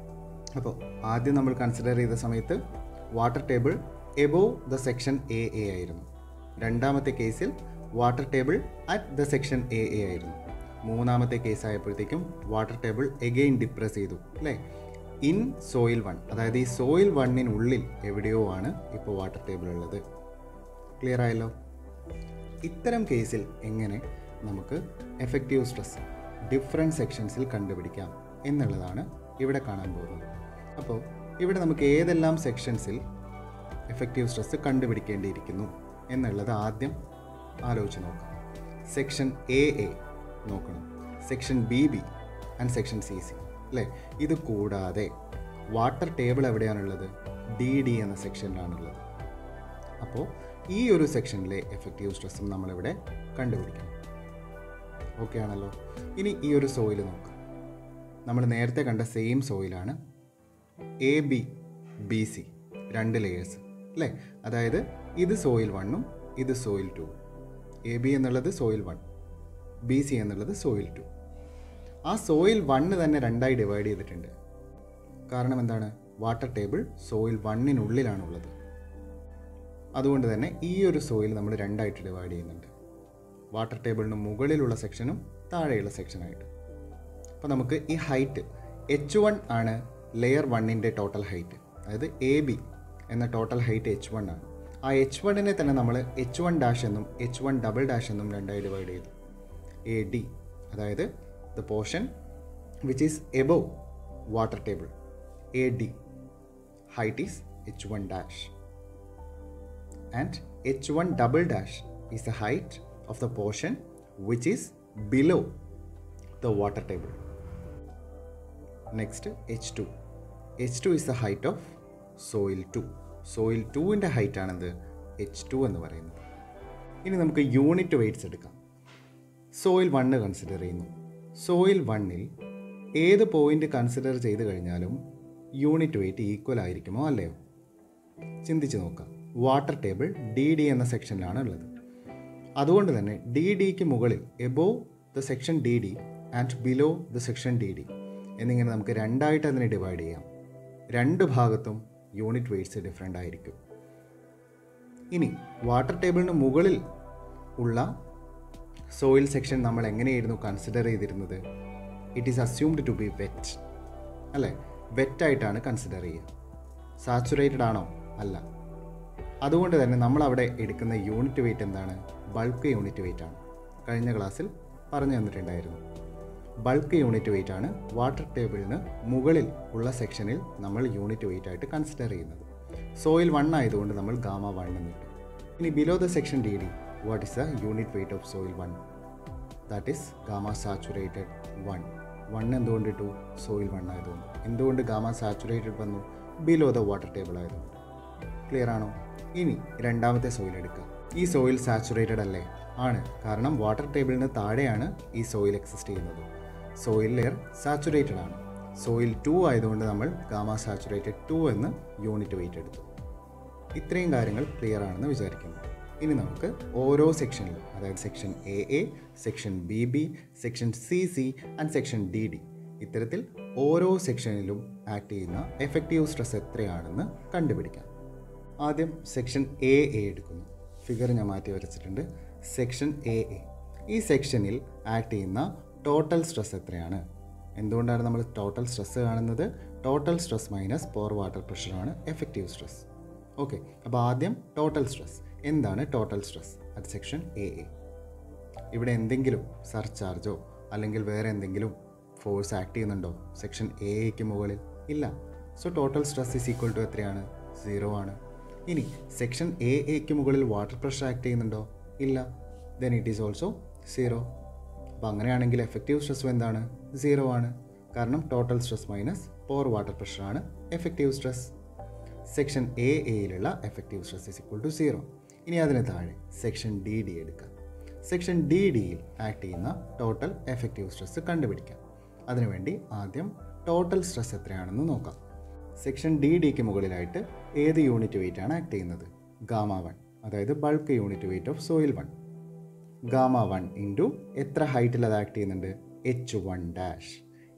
അപ്പോൾ ആദ്യം നമ്മൾ കൺസിഡർ ചെയ്ത സമയത്ത് water table above the section A A ആയിരുന്നു രണ്ടാമത്തെ കേസിൽ water table at the section A A ആയിരുന്നു മൂന്നാമത്തെ കേസ് ആയപ്പോഴത്തേക്കും വാട്ടർ ടേബിൾ എഗെയിൻ ഡിപ്രസ് ചെയ്തു അല്ലേ ഇൻ സോയിൽ വൺ അതായത് ഈ സോയിൽ വണ്ണിനുള്ളിൽ എവിടെയോ ആണ് ഇപ്പോൾ വാട്ടർ ടേബിൾ ഉള്ളത് ക്ലിയർ ആയല്ലോ ഇത്തരം കേസിൽ എങ്ങനെ നമുക്ക് എഫക്റ്റീവ് സ്ട്രെസ് ഡിഫറെൻറ്റ് സെക്ഷൻസിൽ കണ്ടുപിടിക്കാം എന്നുള്ളതാണ് ഇവിടെ കാണാൻ പോകുന്നത് അപ്പോൾ ഇവിടെ നമുക്ക് ഏതെല്ലാം സെക്ഷൻസിൽ എഫക്റ്റീവ് സ്ട്രെസ് കണ്ടുപിടിക്കേണ്ടിയിരിക്കുന്നു എന്നുള്ളത് ആദ്യം ആലോചിച്ച് നോക്കാം സെക്ഷൻ എ എ നോക്കണം section B B and section C C അല്ലേ ഇത് കൂടാതെ വാട്ടർ ടേബിൾ എവിടെയാണുള്ളത് ഡി ഡി എന്ന സെക്ഷനിലാണുള്ളത് അപ്പോൾ ഈ ഒരു സെക്ഷനിലെ എഫക്റ്റീവ് സ്ട്രെസ്സും നമ്മളിവിടെ കണ്ടുപിടിക്കണം ഓക്കെ ആണല്ലോ ഇനി ഈ ഒരു സോയിൽ നോക്കാം നമ്മൾ നേരത്തെ കണ്ട സെയിം സോയിലാണ് എ ബി ബി സി രണ്ട് ലെയേഴ്സ് അല്ലേ അതായത് ഇത് സോയിൽ വണ്ണും ഇത് സോയിൽ ടു എ ബി എന്നുള്ളത് സോയിൽ വൺ ബി സി എന്നുള്ളത് സോയിൽ ടു ആ സോയിൽ വണ്ണ് തന്നെ രണ്ടായി ഡിവൈഡ് ചെയ്തിട്ടുണ്ട് കാരണം എന്താണ് വാട്ടർ ടേബിൾ സോയിൽ വണ്ണിനുള്ളിലാണുള്ളത് അതുകൊണ്ട് തന്നെ ഈ ഒരു സോയിൽ നമ്മൾ രണ്ടായിട്ട് ഡിവൈഡ് ചെയ്യുന്നുണ്ട് വാട്ടർ ടേബിളിന് മുകളിലുള്ള സെക്ഷനും താഴെയുള്ള സെക്ഷനായിട്ട് അപ്പോൾ നമുക്ക് ഈ ഹൈറ്റ് എച്ച് വൺ ആണ് ലെയർ വണ്ണിൻ്റെ ടോട്ടൽ ഹൈറ്റ് അതായത് എ ബി എന്ന ടോട്ടൽ ഹൈറ്റ് എച്ച് വൺ ആണ് ആ എച്ച് വണ്ണിനെ തന്നെ നമ്മൾ എച്ച് വൺ ഡാഷ് എന്നും എച്ച് വൺ ഡബിൾ ഡാഷ് എന്നും രണ്ടായി ഡിവൈഡ് ചെയ്തു എ ഡി അതായത് the portion which is above water table A D height is H one dash and h1 double dash is the height of the portion which is below the water table. Next h2. h2 is the height of soil 2. soil 2ൻ്റെ ഹൈറ്റ് ആണെന്ത് എച്ച് ടു എന്ന് പറയുന്നത് ഇനി നമുക്ക് യൂണിറ്റ് വെയ്റ്റ്സ് എടുക്കാം സോയിൽ വണ്ണ് കൺസിഡർ ചെയ്യുന്നു സോയിൽ വണ്ണിൽ ഏത് പോയിന്റ് കൺസിഡർ ചെയ്ത് കഴിഞ്ഞാലും യൂണിറ്റ് വെയ്റ്റ് ഈക്വൽ ആയിരിക്കുമോ അല്ലയോ ചിന്തിച്ച് നോക്കാം വാട്ടർ ടേബിൾ ഡി ഡി എന്ന സെക്ഷനിലാണ് ഉള്ളത് അതുകൊണ്ട് തന്നെ ഡി ഡിക്ക് മുകളിൽ above the section D D and below the section D D എന്നിങ്ങനെ നമുക്ക് രണ്ടായിട്ട് അതിനെ ഡിവൈഡ് ചെയ്യാം രണ്ട് ഭാഗത്തും യൂണിറ്റ് വെയ്റ്റ്സ് ഡിഫറെൻ്റ് ആയിരിക്കും ഇനി വാട്ടർ ടേബിളിന് മുകളിൽ ഉള്ള സോയിൽ സെക്ഷൻ നമ്മൾ എങ്ങനെയായിരുന്നു കൺസിഡർ ചെയ്തിരുന്നത് it is assumed to be wet അല്ലേ വെറ്റായിട്ടാണ് കൺസിഡർ ചെയ്യുക സാച്ചുറേറ്റഡ് ആണോ അല്ല അതുകൊണ്ട് തന്നെ നമ്മൾ അവിടെ എടുക്കുന്ന യൂണിറ്റ് വെയിറ്റ് എന്താണ് ബൾക്ക് യൂണിറ്റ് വെയിറ്റ് ആണ് കഴിഞ്ഞ ക്ലാസ്സിൽ പറഞ്ഞു തന്നിട്ടുണ്ടായിരുന്നു ബൾക്ക് യൂണിറ്റ് വെയിറ്റ് ആണ് വാട്ടർ ടേബിളിന് മുകളിൽ ഉള്ള സെക്ഷനിൽ നമ്മൾ യൂണിറ്റ് വെയിറ്റ് ആയിട്ട് കൺസിഡർ ചെയ്യുന്നത് സോയിൽ വൺ ആയതുകൊണ്ട് നമ്മൾ ഗാമ വൺ എന്ന് ഇട്ടു ഇനി below the section D D what is the unit weight of soil one that is gamma saturated one one എന്തുകൊണ്ട് ഇട്ടു സോയിൽ വൺ ആയതുകൊണ്ട് എന്തുകൊണ്ട് ഗാമ സാച്ചുറേറ്റഡ് വന്നു ബിലോ ദ വാട്ടർ ടേബിൾ ആയതുകൊണ്ട് ക്ലിയർ ആണോ ഇനി രണ്ടാമത്തെ സോയിൽ എടുക്കുക ഈ സോയിൽ സാച്ചുറേറ്റഡ് അല്ലേ ആണ് കാരണം വാട്ടർ ടേബിളിന് താഴെയാണ് ഈ സോയിൽ എക്സിസ്റ്റ് ചെയ്യുന്നത് സോയിൽ ലെയർ സാച്ചുറേറ്റഡ് ആണ് സോയിൽ ടു ആയതുകൊണ്ട് നമ്മൾ ഗാമ സാച്ചുറേറ്റഡ് ടു എന്ന് യൂണിറ്റ് വെയിറ്റ് എടുത്തു ഇത്രയും കാര്യങ്ങൾ ക്ലിയർ ആണെന്ന് വിചാരിക്കുന്നു ഇനി നമുക്ക് ഓരോ സെക്ഷനിലും അതായത് section A A section B B section C C and section D D ഇത്തരത്തിൽ ഓരോ സെക്ഷനിലും ആക്ട് ചെയ്യുന്ന എഫക്റ്റീവ് സ്ട്രെസ് എത്രയാണെന്ന് കണ്ടുപിടിക്കാം ആദ്യം സെക്ഷൻ എ എ എടുക്കുന്നു ഫിഗർ ഞാൻ മാറ്റി വരച്ചിട്ടുണ്ട് സെക്ഷൻ എ എ ഈ സെക്ഷനിൽ ആക്ട് ചെയ്യുന്ന ടോട്ടൽ സ്ട്രെസ് എത്രയാണ് എന്തുകൊണ്ടാണ് നമ്മൾ ടോട്ടൽ സ്ട്രെസ് കാണുന്നത് total stress minus pore water പ്രഷറാണ് എഫക്റ്റീവ് സ്ട്രെസ് ഓക്കെ അപ്പോൾ ആദ്യം ടോട്ടൽ സ്ട്രെസ് എന്താണ് total stress at section A A ഇവിടെ എന്തെങ്കിലും സർചാർജോ അല്ലെങ്കിൽ വേറെ എന്തെങ്കിലും ഫോഴ്സ് ആക്ട് ചെയ്യുന്നുണ്ടോ സെക്ഷൻ എ എക്ക് മുകളിൽ ഇല്ല so total stress is equal to എത്രയാണ് സീറോ ആണ് ഇനി സെക്ഷൻ എ എക്ക് മുകളിൽ വാട്ടർ പ്രഷർ ആക്ട് ചെയ്യുന്നുണ്ടോ ഇല്ല then it is also zero അപ്പോൾ അങ്ങനെയാണെങ്കിൽ എഫക്റ്റീവ് സ്ട്രെസ് എന്താണ് സീറോ ആണ് കാരണം total stress minus pore water പ്രഷറാണ് എഫക്റ്റീവ് സ്ട്രെസ് സെക്ഷൻ എ എയിലുള്ള effective stress is equal to zero ഇനി അതിന് താഴെ സെക്ഷൻ ഡി ഡി എടുക്കാം സെക്ഷൻ ഡി ഡിയിൽ ആക്ട് ചെയ്യുന്ന ടോട്ടൽ എഫക്റ്റീവ് സ്ട്രെസ് കണ്ടുപിടിക്കാം അതിനുവേണ്ടി ആദ്യം ടോട്ടൽ സ്ട്രെസ് എത്രയാണെന്ന് നോക്കാം സെക്ഷൻ ഡി ഡിക്ക് മുകളിലായിട്ട് ഏത് യൂണിറ്റ് വെയിറ്റ് ആണ് ആക്ട് ചെയ്യുന്നത് ഗാമ വൺ അതായത് bulk unit weight of soil one gamma one into എത്ര ഹൈറ്റിൽ അത് ആക്ട് ചെയ്യുന്നുണ്ട് H one dash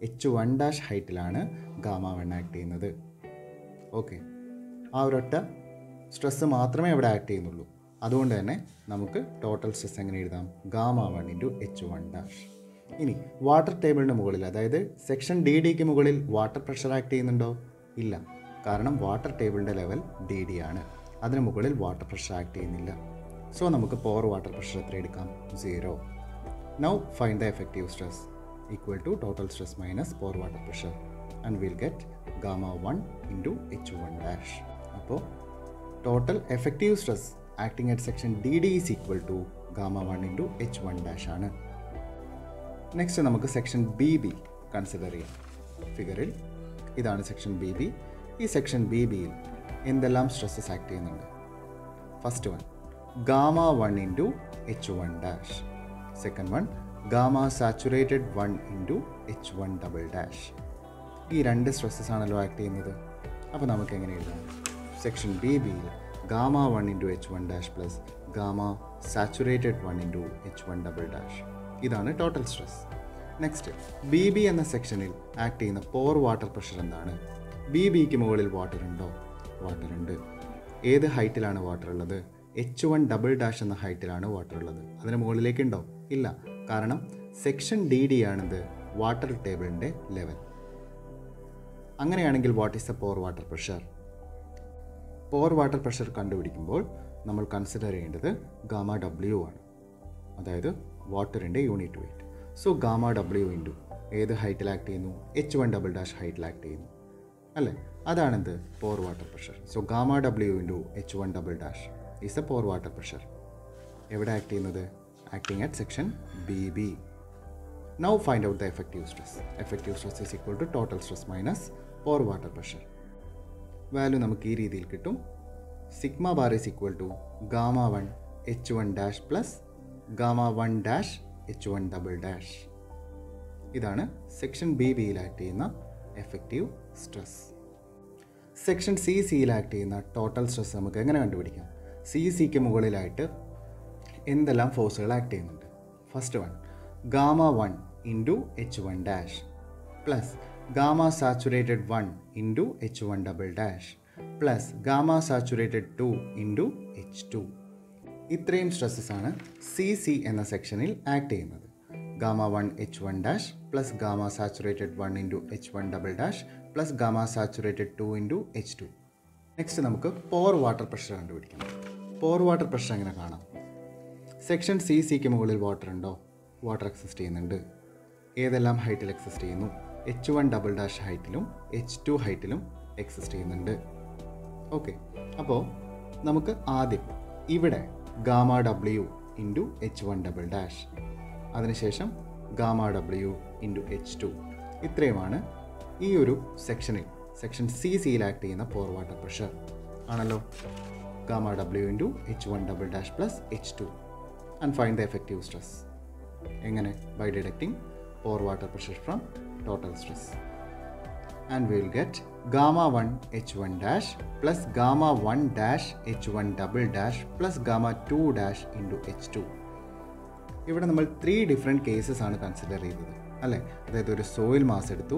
H one dash ഹൈറ്റിലാണ് ഗാമ വൺ ആക്ട് ചെയ്യുന്നത് ഓക്കെ ആ ഒരൊറ്റ സ്ട്രെസ്സ് മാത്രമേ അവിടെ ആക്ട് ചെയ്യുന്നുള്ളൂ അതുകൊണ്ട് തന്നെ നമുക്ക് ടോട്ടൽ സ്ട്രെസ് എങ്ങനെ എഴുതാം gamma one into H one dash ഇനി വാട്ടർ ടേബിളിന് മുകളിൽ അതായത് സെക്ഷൻ ഡി ഡിക്ക് മുകളിൽ വാട്ടർ പ്രഷർ ആക്ട് ചെയ്യുന്നുണ്ടോ ഇല്ല കാരണം വാട്ടർ ടേബിളിൻ്റെ ലെവൽ ഡി ഡി ആണ് അതിന് മുകളിൽ വാട്ടർ പ്രഷർ ആക്ട് ചെയ്യുന്നില്ല സോ നമുക്ക് പോർ വാട്ടർ പ്രഷർ എത്ര എടുക്കാം zero now find the effective stress equal to total stress minus pore water pressure and will get gamma one into H one dash അപ്പോൾ total effective stress acting at section D D is equal to gamma one into H one dash ആണ് നെക്സ്റ്റ് നമുക്ക് സെക്ഷൻ ബി ബി കൺസിഡർ ചെയ്യാം ഫിഗറിൽ ഇതാണ് സെക്ഷൻ ബി ബി ഈ സെക്ഷൻ ബി ബിയിൽ എന്തെല്ലാം സ്ട്രെസ്സസ് ആക്ട് ചെയ്യുന്നുണ്ട് first one gamma one into H one dash second one gamma saturated one into H one double dash ഈ രണ്ട് സ്ട്രെസ്സസ് ആണല്ലോ ആക്ട് ചെയ്യുന്നത് അപ്പോൾ നമുക്ക് എങ്ങനെ എഴുതാം സെക്ഷൻ ബി ബിയിൽ gamma one into H one dash plus gamma saturated one into H one double dash ഇതാണ് total stress next B B എന്ന സെക്ഷനിൽ ആക്ട് ചെയ്യുന്ന പോർ വാട്ടർ പ്രഷർ എന്താണ് ബി ബിക്ക് മുകളിൽ വാട്ടർ ഉണ്ടോ വാട്ടർ ഉണ്ട് ഏത് ഹൈറ്റിലാണ് വാട്ടർ ഉള്ളത് എച്ച് വൺ ഡബിൾ ഡാഷ് എന്ന ഹൈറ്റിലാണ് വാട്ടർ ഉള്ളത് അതിന് മുകളിലേക്ക് ഉണ്ടോ ഇല്ല കാരണം സെക്ഷൻ ഡി ഡി ആണിത് വാട്ടർ ടേബിളിൻ്റെ ലെവൽ അങ്ങനെയാണെങ്കിൽ what is the pore water pressure pore water pressure കണ്ടുപിടിക്കുമ്പോൾ നമ്മൾ കൺസിഡർ ചെയ്യേണ്ടത് ഗാമ ഡബ്ല്യു ആണ് അതായത് വാട്ടറിൻ്റെ unit weight so gamma W into ഏത് ഹൈറ്റിൽ ആക്ട് ചെയ്യുന്നു എച്ച് വൺ ഡബിൾ ഡാഷ് ഹൈറ്റിൽ ആക്ട് ചെയ്യുന്നു അല്ലേ അതാണെന്ത് pore water pressure so gamma W into H one double dash is a pore water pressure എവിടെ ആക്ട് ചെയ്യുന്നത് acting at section B B now find out the effective stress effective stress is equal to total stress minus pore water pressure value നമുക്ക് ഈ രീതിയിൽ കിട്ടും sigma bar is equal to gamma one H one dash plus gamma one dash H one double dash ഇതാണ് സെക്ഷൻ ബി ബിയിൽ ആക്ട് ചെയ്യുന്ന എഫക്റ്റീവ് സ്ട്രെസ് സെക്ഷൻ സി സിയിൽ ആക്ട് ചെയ്യുന്ന ടോട്ടൽ സ്ട്രെസ് നമുക്ക് എങ്ങനെ കണ്ടുപിടിക്കാം സി സിക്ക് മുകളിലായിട്ട് എന്തെല്ലാം ഫോഴ്സുകൾ ആക്ട് ചെയ്യുന്നുണ്ട് first one gamma one into H one dash plus gamma saturated one into H one double dash plus gamma saturated two into H two ഇത്രയും സ്ട്രെസ്സസ് ആണ് സി സി എന്ന സെക്ഷനിൽ ആക്ട് ചെയ്യുന്നത് gamma one H one dash plus gamma saturated one into H one double dash plus gamma saturated two into H two next നമുക്ക് പോർ വാട്ടർ പ്രഷർ കണ്ടുപിടിക്കണം പോർ വാട്ടർ പ്രഷർ എങ്ങനെ കാണാം സെക്ഷൻ സി സിക്ക് മുകളിൽ വാട്ടർ ഉണ്ടോ വാട്ടർ എക്സിസ്റ്റ് ചെയ്യുന്നുണ്ട് ഏതെല്ലാം ഹൈറ്റിൽ എക്സിസ്റ്റ് ചെയ്യുന്നു എച്ച് വൺ ഡബിൾ ഡാഷ് ഹൈറ്റിലും എച്ച് ടു ഹൈറ്റിലും എക്സിസ്റ്റ് ചെയ്യുന്നുണ്ട് ഓക്കെ അപ്പോൾ നമുക്ക് ആദ്യം ഇവിടെ gamma W into H one double dash അതിനുശേഷം gamma W into H two ഇത്രയുമാണ് ഈ ഒരു സെക്ഷനിൽ സെക്ഷൻ സി സിയിൽ ആക്ട് ചെയ്യുന്ന പോർ വാട്ടർ പ്രഷർ ആണല്ലോ gamma W into H one double dash plus H two and find the effective stress എങ്ങനെ by deducting pore water pressure from total stress and we will get gamma 1 h1 dash plus gamma 1 dash h1 double dash plus gamma 2 dash into h2 ഇവിടെ നമ്മൾ ത്രീ ഡിഫറെൻറ്റ് കേസസ് ആണ് കൺസിഡർ ചെയ്തത് അല്ലേ അതായത് ഒരു സോയിൽ മാസ് എടുത്തു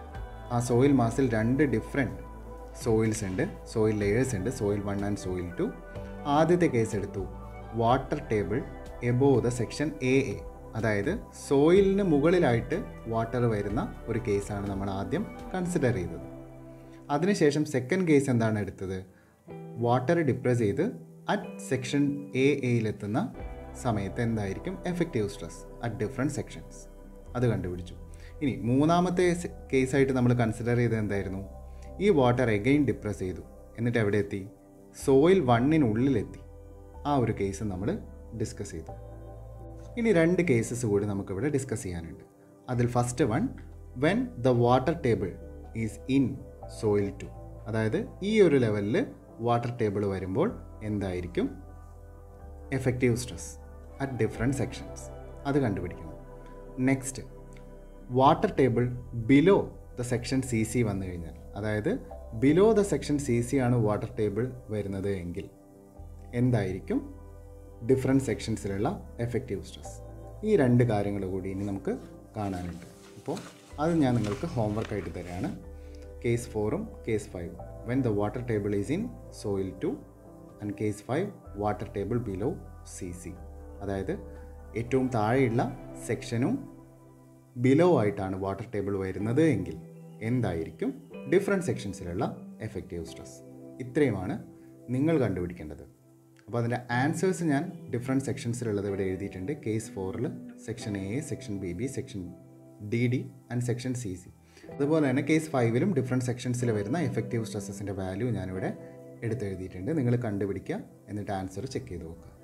ആ സോയിൽ മാസിൽ രണ്ട് ഡിഫറെൻറ്റ് സോയിൽസ് ഉണ്ട് സോയിൽ ലെയേഴ്സ് ഉണ്ട് soil one and soil two ആദ്യത്തെ കേസ് എടുത്തു water table above the section A A അതായത് സോയിലിന് മുകളിലായിട്ട് വാട്ടർ വരുന്ന ഒരു കേസാണ് നമ്മൾ ആദ്യം കൺസിഡർ ചെയ്തത് അതിനുശേഷം സെക്കൻഡ് കേസ് എന്താണ് എടുത്തത് വാട്ടർ ഡിപ്രസ് ചെയ്ത് അറ്റ് സെക്ഷൻ എ എയിലെത്തുന്ന സമയത്ത് എന്തായിരിക്കും effective stress at different sections അത് കണ്ടുപിടിച്ചു ഇനി മൂന്നാമത്തെ കേസായിട്ട് നമ്മൾ കൺസിഡർ ചെയ്തത് എന്തായിരുന്നു ഈ വാട്ടർ എഗെയിൻ ഡിപ്രസ് ചെയ്തു എന്നിട്ട് എവിടെ എത്തി സോയിൽ വണ്ണിനുള്ളിലെത്തി ആ ഒരു കേസ് നമ്മൾ ഡിസ്കസ് ചെയ്തു ഇനി രണ്ട് കേസസ് കൂടി നമുക്കിവിടെ ഡിസ്കസ് ചെയ്യാനുണ്ട് അതിൽ first one when the water table is in soil two അതായത് ഈ ഒരു ലെവലിൽ വാട്ടർ ടേബിൾ വരുമ്പോൾ എന്തായിരിക്കും effective stress at different sections അത് കണ്ടുപിടിക്കണം next water table below the section C C വന്നു കഴിഞ്ഞാൽ അതായത് below the section C C ആണ് വാട്ടർ ടേബിൾ വരുന്നത് എങ്കിൽ എന്തായിരിക്കും ഡിഫറെൻറ്റ് സെക്ഷൻസിലുള്ള എഫക്റ്റീവ് സ്ട്രെസ് ഈ രണ്ട് കാര്യങ്ങൾ കൂടി ഇനി നമുക്ക് കാണാനുണ്ട് അപ്പോൾ അത് ഞാൻ നിങ്ങൾക്ക് ഹോംവർക്ക് ആയിട്ട് തരാണ് കേസ് ഫോറും കേസ് ഫൈവും when the water table is in soil two and case five water table below C C അതായത് ഏറ്റവും താഴെയുള്ള സെക്ഷനും ബിലോ ആയിട്ടാണ് വാട്ടർ ടേബിൾ വരുന്നത് എങ്കിൽ എന്തായിരിക്കും ഡിഫറെൻറ്റ് സെക്ഷൻസിലുള്ള എഫക്റ്റീവ് സ്ട്രെസ് ഇത്രയുമാണ് നിങ്ങൾ കണ്ടുപിടിക്കേണ്ടത് അപ്പോൾ അതിൻ്റെ ആൻസേഴ്സ് ഞാൻ ഡിഫറെൻറ്റ് സെക്ഷൻസിലുള്ളത് ഇവിടെ എഴുതിയിട്ടുണ്ട് കേസ് ഫോറിൽ section A section B B section D D and section C C അതുപോലെ തന്നെ കേസ് ഫൈവിലും ഡിഫറെൻറ്റ് സെക്ഷൻസിൽ വരുന്ന എഫക്റ്റീവ് സ്ട്രെസ്സസിൻ്റെ വാല്യൂ ഞാനിവിടെ എടുത്തെഴുതിയിട്ടുണ്ട് നിങ്ങൾ കണ്ടുപിടിക്കുക എന്നിട്ട് ആൻസർ ചെക്ക് ചെയ്ത് നോക്കുക